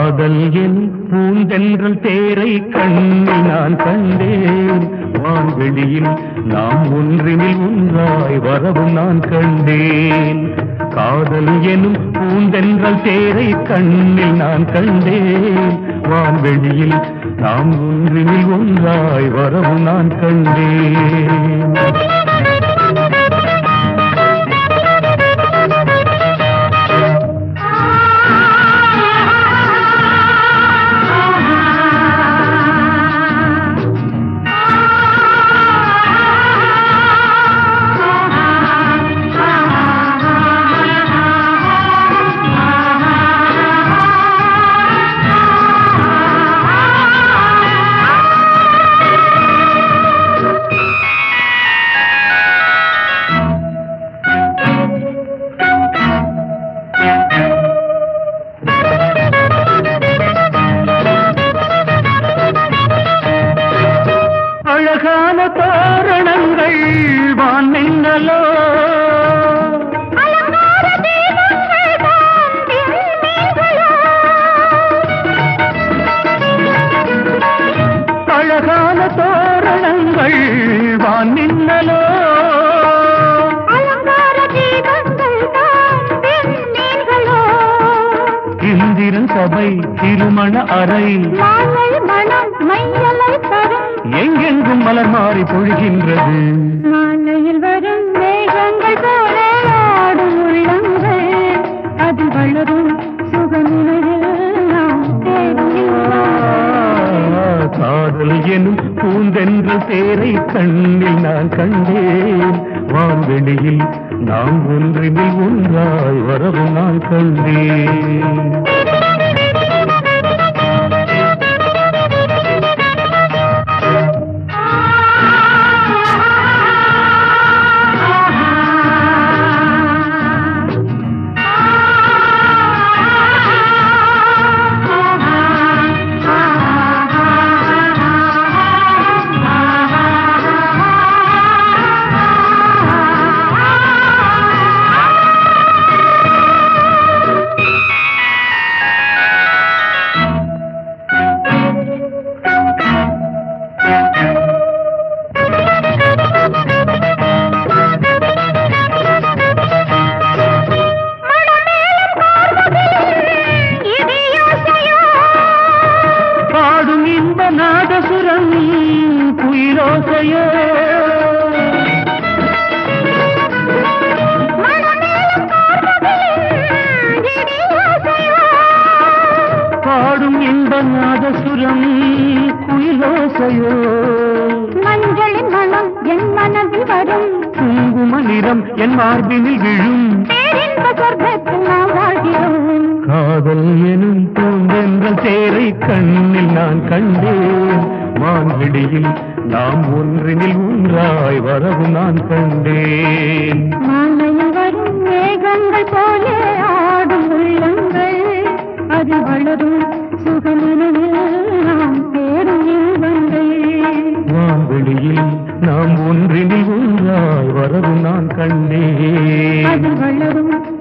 காதல் என் பூந்தென்றல் தேரை கண்ணில் நான் கண்டேன் வான்வெளியில் நாம் ஒன்றினில் ஒன்றாய் வரவும் நான் கண்டேன் காதல் எனும் பூந்தென்றல் தேரை கண்ணில் நான் கண்டேன் வான்வெளியில் நாம் ஒன்றினில் ஒன்றாய் வரவும் நான் கண்டேன் அழகான தோரணங்கள் வானெங்கலோ அலங்கார தீபங்கள் தான் விண்மீன்களோ. அழகான தோரணங்கள் வானின்னலோ அலங்கார தீபங்கள் தான் விண்மீன்களோ. இந்திரன் சபை திருமண அறை மாலை மனம் மையலை தரும் எங்கெங்கும் மலர் மாறி பொழிகின்றது மாலையில் வரும் மேகங்கள் போல ஆடும் உள்ளங்கள் அதில் வளரும் சுகநிலையில் நாம் தேடுகின்றோம். காதல் எனும் பூந்தென்ற தேரை கண்ணில் நான் கண்டேன் வான்வெளியில் நாம் ஒன்றினில் ஒன்றாய் வரவும் நான் கண்டேன் இது யோசையோ பாடும் இன்ப நாதசுரம் குயிலோசையோ மனமேலும் பார்வதில் இது யோசையோ பாடும் இன்ப நாதசுரம் குயிலோசையோ மஞ்சளின் மனம் என் மனதில் வரும் குங்கும நிறம் என் மார்பினில் விழும் பேரின்ப சொர்க்கத்தில் நாம் வாழ்கிறோம் காதல் எனும் பூந்தென்ற தேரை கண்ணில் நான் கண்டேன் மான்வெளியில் நாம் ஒன்றினில் ஒன்றாய் வரவும் நான் கண்டேன் மாலையில் வரும் மேகங்கள் போல ஆடும் உள்ளங்கள் அது வளரும் சுகமனதில் நாம் தேடும் இன்பங்கள் வான்வெளியில் நாம் ஒன்றினில் ஒன்றாய் வரவும் நான் கண்டேன் அது வளரும்